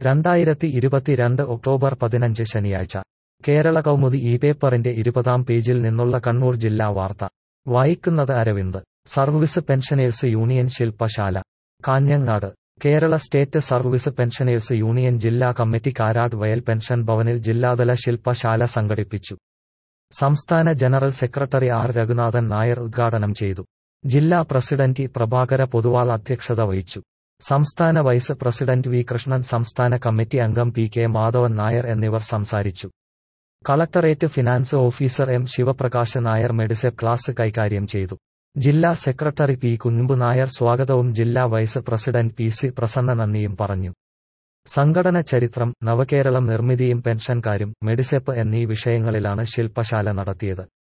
രണ്ടായിരത്തി ഇരുപത്തിരണ്ട് ഒക്ടോബർ പതിനഞ്ച് ശനിയാഴ്ച കേരള കൗമുദി ഈ പേപ്പറിന്റെ ഇരുപതാം പേജിൽ നിന്നുള്ള കണ്ണൂർ ജില്ലാ വാർത്ത വായിക്കുന്നത് അരവിന്ദ് സർവീസ് പെൻഷനേഴ്സ് യൂണിയൻ ശില്പശാല Kanhangad Kerala state service pensioners union ജില്ലാ കമ്മിറ്റി കാരാട് വയൽ പെൻഷൻ ഭവനിൽ ജില്ലാതല ശില്പശാല സംഘടിപ്പിച്ചു സംസ്ഥാന general secretary R Raghunathan Nair ഉദ്ഘാടനം ചെയ്തു ജില്ലാ പ്രസിഡന്റ് പ്രഭാകര പൊതുവാൾ അധ്യക്ഷത വഹിച്ചു സംസ്ഥാന വൈസ് പ്രസിഡന്റ് വി കൃഷ്ണൻ സംസ്ഥാന കമ്മിറ്റി അംഗം പി കെ മാധവൻ നായർ എന്നിവർ സംസാരിച്ചു collectorate finance officer M Sivaprakash Nair Medisep class കൈകാര്യം ചെയ്തു ജില്ലാ സെക്രട്ടറി പി കുഞ്ഞുമ്പു നായർ സ്വാഗതവും ജില്ലാ vice president P C Prasanna നന്ദിയും പറഞ്ഞു സംഘടന ചരിത്രം നവകേരളം നിർമ്മിതിയും പെൻഷൻകാരും മെഡിസെപ്പ് എന്നീ വിഷയങ്ങളിലാണ് ശില്പശാല നടത്തിയത്